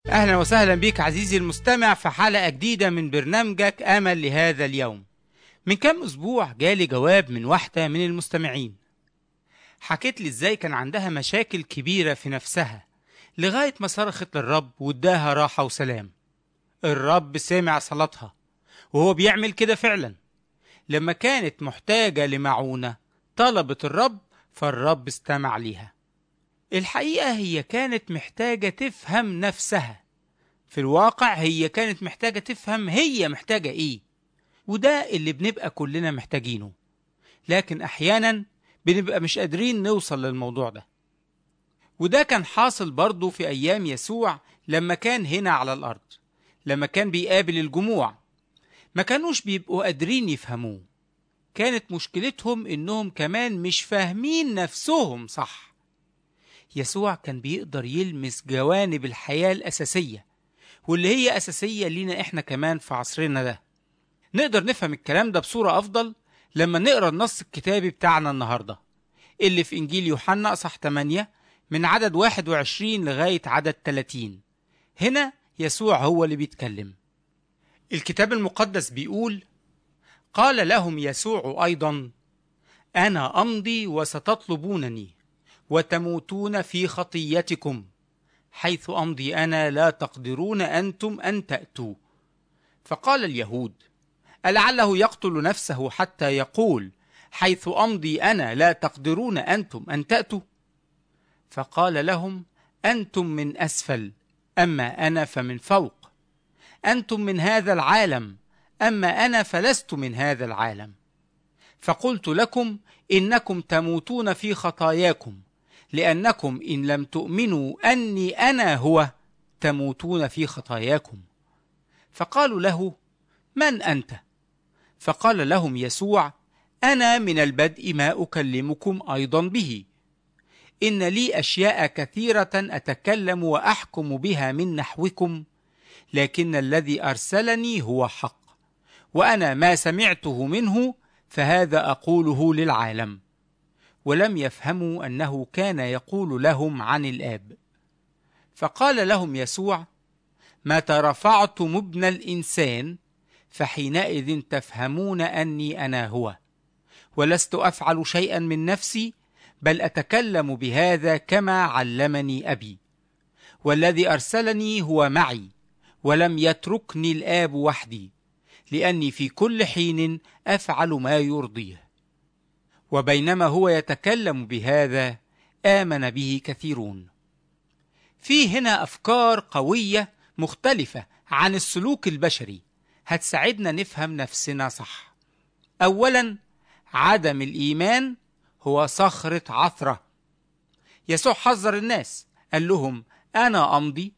أهلا وسهلا بك عزيزي المستمع في حلقة جديدة من برنامجك أمل لهذا اليوم من كام أسبوع جالي جواب من واحدة من المستمعين حكيت لي إزاي كان عندها مشاكل كبيرة في نفسها لغاية ما صرخت للرب واداها راحة وسلام الرب سمع صلاتها وهو بيعمل كده فعلا لما كانت محتاجة لمعونة طلبت الرب فالرب استمع ليها الحقيقة هي كانت محتاجة تفهم نفسها في الواقع هي كانت محتاجة تفهم هي محتاجة ايه وده اللي بنبقى كلنا محتاجينه لكن احيانا بنبقى مش قادرين نوصل للموضوع ده وده كان حاصل برضه في ايام يسوع لما كان هنا على الارض لما كان بيقابل الجموع ما كانوش بيبقوا قادرين يفهموه كانت مشكلتهم انهم كمان مش فاهمين نفسهم صح يسوع كان بيقدر يلمس جوانب الحياة الأساسية واللي هي أساسية لينا إحنا كمان في عصرنا ده نقدر نفهم الكلام ده بصورة أفضل لما نقرأ النص الكتابي بتاعنا النهاردة اللي في إنجيل يوحنا أصح 8 من عدد 21 لغاية عدد 30 هنا يسوع هو اللي بيتكلم الكتاب المقدس بيقول قال لهم يسوع أيضا أنا أمضي وستطلبونني وتموتون في خطيتكم حيث امضي انا لا تقدرون انتم ان تاتوا فقال اليهود ألعله يقتل نفسه حتى يقول حيث امضي انا لا تقدرون انتم ان تاتوا فقال لهم انتم من اسفل اما انا فمن فوق انتم من هذا العالم اما انا فلست من هذا العالم فقلت لكم انكم تموتون في خطاياكم لأنكم إن لم تؤمنوا أني أنا هو تموتون في خطاياكم فقالوا له من أنت؟ فقال لهم يسوع أنا من البدء ما أكلمكم أيضا به إن لي أشياء كثيرة أتكلم وأحكم بها من نحوكم لكن الذي أرسلني هو حق وأنا ما سمعته منه فهذا أقوله للعالم ولم يفهموا انه كان يقول لهم عن الاب فقال لهم يسوع متى رفعتم ابن الانسان فحينئذ تفهمون اني انا هو ولست افعل شيئا من نفسي بل اتكلم بهذا كما علمني ابي والذي ارسلني هو معي ولم يتركني الاب وحدي لاني في كل حين افعل ما يرضيه وبينما هو يتكلم بهذا آمن به كثيرون. في هنا أفكار قوية مختلفة عن السلوك البشري هتساعدنا نفهم نفسنا صح. أولاً عدم الإيمان هو صخرة عثرة. يسوع حذر الناس قال لهم أنا أمضي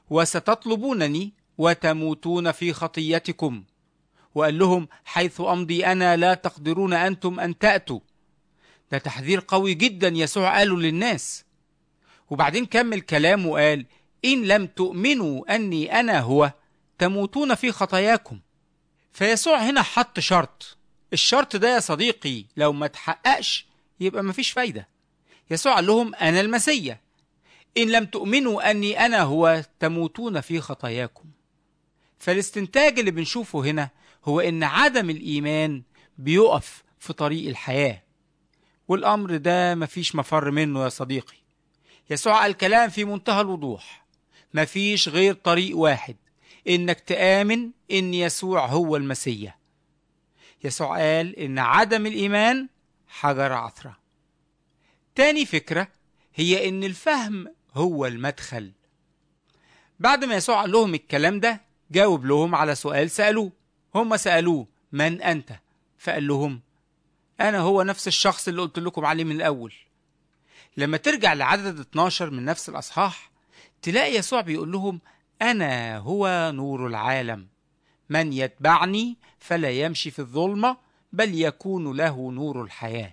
وستطلبونني وتموتون في خطيتكم. وقال لهم حيث أمضي أنا لا تقدرون أنتم أن تأتوا. ده تحذير قوي جدا يسوع قاله للناس وبعدين كمل كلامه وقال إن لم تؤمنوا أني أنا هو تموتون في خطاياكم فيسوع هنا حط شرط الشرط ده يا صديقي لو ما تحققش يبقى مفيش فايدة يسوع قال لهم أنا المسيا إن لم تؤمنوا أني أنا هو تموتون في خطاياكم فالاستنتاج اللي بنشوفه هنا هو إن عدم الإيمان بيقف في طريق الحياه والأمر ده مفيش مفر منه يا صديقي يسوع قال كلام في منتهى الوضوح مفيش غير طريق واحد إنك تآمن إن يسوع هو المسيح يسوع قال إن عدم الإيمان حجر عثرة تاني فكرة هي إن الفهم هو المدخل بعد ما يسوع قال لهم الكلام ده جاوب لهم على سؤال سألوه هم سألوه من أنت فقال لهم أنا هو نفس الشخص اللي قلت لكم عليه من الأول لما ترجع لعدد 12 من نفس الأصحاح تلاقي يسوع بيقول لهم أنا هو نور العالم من يتبعني فلا يمشي في الظلمة بل يكون له نور الحياة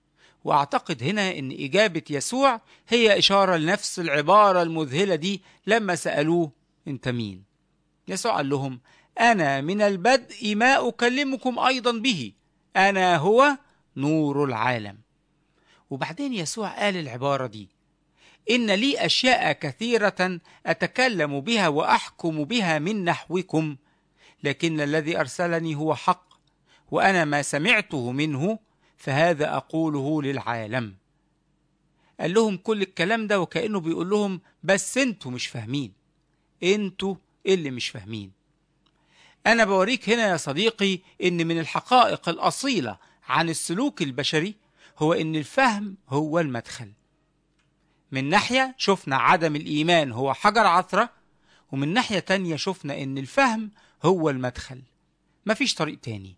وأعتقد هنا أن إجابة يسوع هي إشارة لنفس العبارة المذهلة دي لما سألوه أنت مين يسوع قال لهم أنا من البدء ما أكلمكم أيضا به أنا هو نور العالم وبعدين يسوع قال العبارة دي إن لي أشياء كثيرة أتكلم بها وأحكم بها من نحوكم لكن الذي أرسلني هو حق وأنا ما سمعته منه فهذا أقوله للعالم قال لهم كل الكلام ده وكأنه بيقول لهم بس انتوا مش فاهمين انتوا اللي مش فاهمين أنا بوريك هنا يا صديقي إن من الحقائق الأصيلة عن السلوك البشري هو إن الفهم هو المدخل من ناحية شفنا عدم الإيمان هو حجر عثرة ومن ناحية تانية شفنا إن الفهم هو المدخل مفيش طريق تاني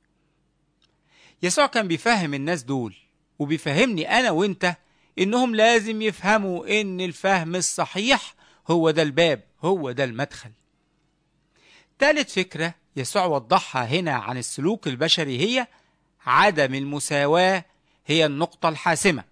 يسوع كان بيفهم الناس دول وبيفهمني أنا وإنت إنهم لازم يفهموا إن الفهم الصحيح هو ده الباب هو ده المدخل تالت فكرة يسوع وضحها هنا عن السلوك البشري هي عدم المساواة هي النقطة الحاسمة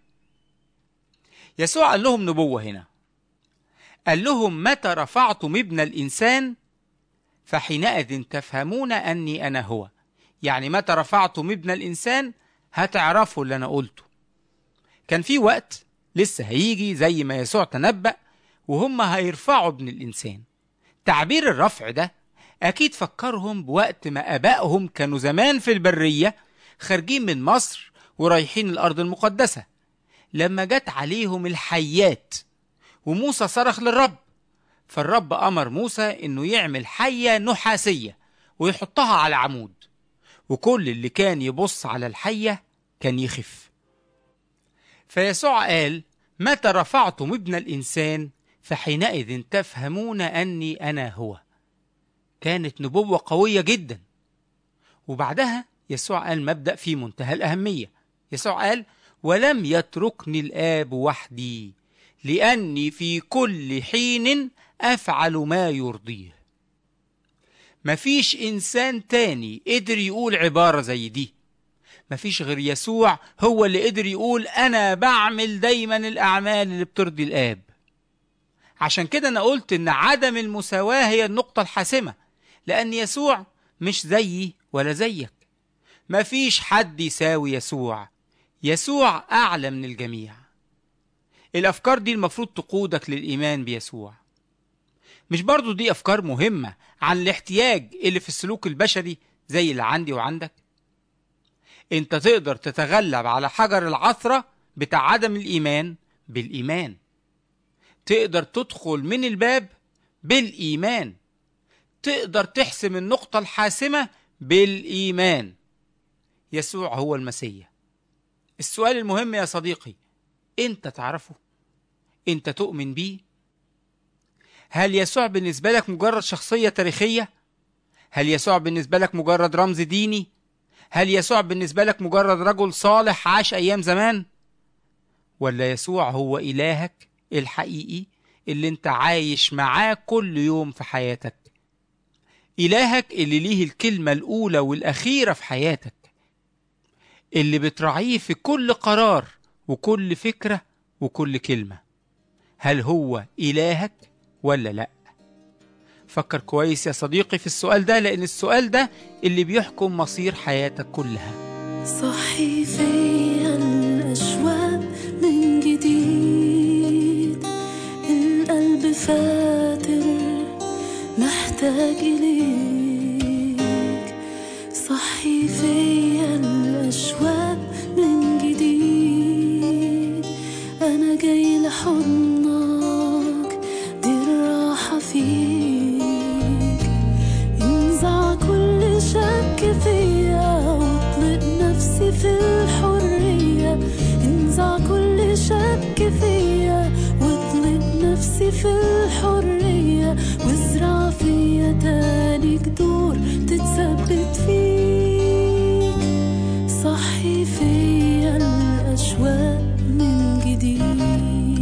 يسوع قال لهم نبوة هنا قال لهم متى رفعتم ابن الإنسان فحينئذ تفهمون أني أنا هو يعني متى رفعتم ابن الإنسان هتعرفوا اللي أنا قلته كان في وقت لسه هيجي زي ما يسوع تنبأ وهم هيرفعوا ابن الإنسان تعبير الرفع ده أكيد فكرهم بوقت ما أبائهم كانوا زمان في البرية خارجين من مصر ورايحين الأرض المقدسة لما جت عليهم الحيات وموسى صرخ للرب فالرب أمر موسى إنه يعمل حية نحاسية ويحطها على عمود وكل اللي كان يبص على الحية كان يخف فيسوع قال متى رفعتم ابن الإنسان فحينئذ تفهمون أني أنا هو كانت نبوة قوية جدا وبعدها يسوع قال مبدأ في منتهى الأهمية يسوع قال ولم يتركني الآب وحدي لأني في كل حين أفعل ما يرضيه مفيش إنسان تاني قدر يقول عبارة زي دي مفيش غير يسوع هو اللي قدر يقول أنا بعمل دايما الأعمال اللي بترضي الآب عشان كده أنا قلت إن عدم المساواة هي النقطة الحاسمة لأن يسوع مش زيي ولا زيك مفيش حد يساوي يسوع يسوع أعلى من الجميع الأفكار دي المفروض تقودك للإيمان بيسوع مش برضو دي أفكار مهمة عن الاحتياج اللي في السلوك البشري زي اللي عندي وعندك انت تقدر تتغلب على حجر العثرة بتاع عدم الإيمان بالإيمان تقدر تدخل من الباب بالإيمان تقدر تحسم النقطة الحاسمة بالإيمان يسوع هو المسيح السؤال المهم يا صديقي انت تعرفه انت تؤمن بيه هل يسوع بالنسبة لك مجرد شخصية تاريخية هل يسوع بالنسبة لك مجرد رمز ديني هل يسوع بالنسبة لك مجرد رجل صالح عاش أيام زمان ولا يسوع هو إلهك الحقيقي اللي انت عايش معاه كل يوم في حياتك إلهك اللي ليه الكلمة الأولى والأخيرة في حياتك اللي بتراعيه في كل قرار وكل فكرة وكل كلمة هل هو إلهك ولا لأ فكر كويس يا صديقي في السؤال ده لأن السؤال ده اللي بيحكم مصير حياتك كلها صحي فيا الأشواق من جديد القلب فاتر محتاج إليك صحي فيا الأشواق من جديد أنا جاي لحضنك دي الراحة فيك انزع كل شك فيا واطلق نفسي في الحرية انزع كل شك فيا واطلق نفسي في الحرية وازرع فيا تاني جذور تتثبت فيك صحي فيا الأشواق من جديد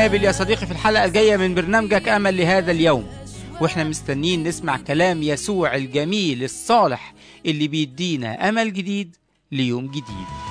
ونتقابل يا صديقي في الحلقة الجاية من برنامجك أمل لهذا اليوم واحنا مستنيين نسمع كلام يسوع الجميل الصالح اللي بيدينا أمل جديد ليوم جديد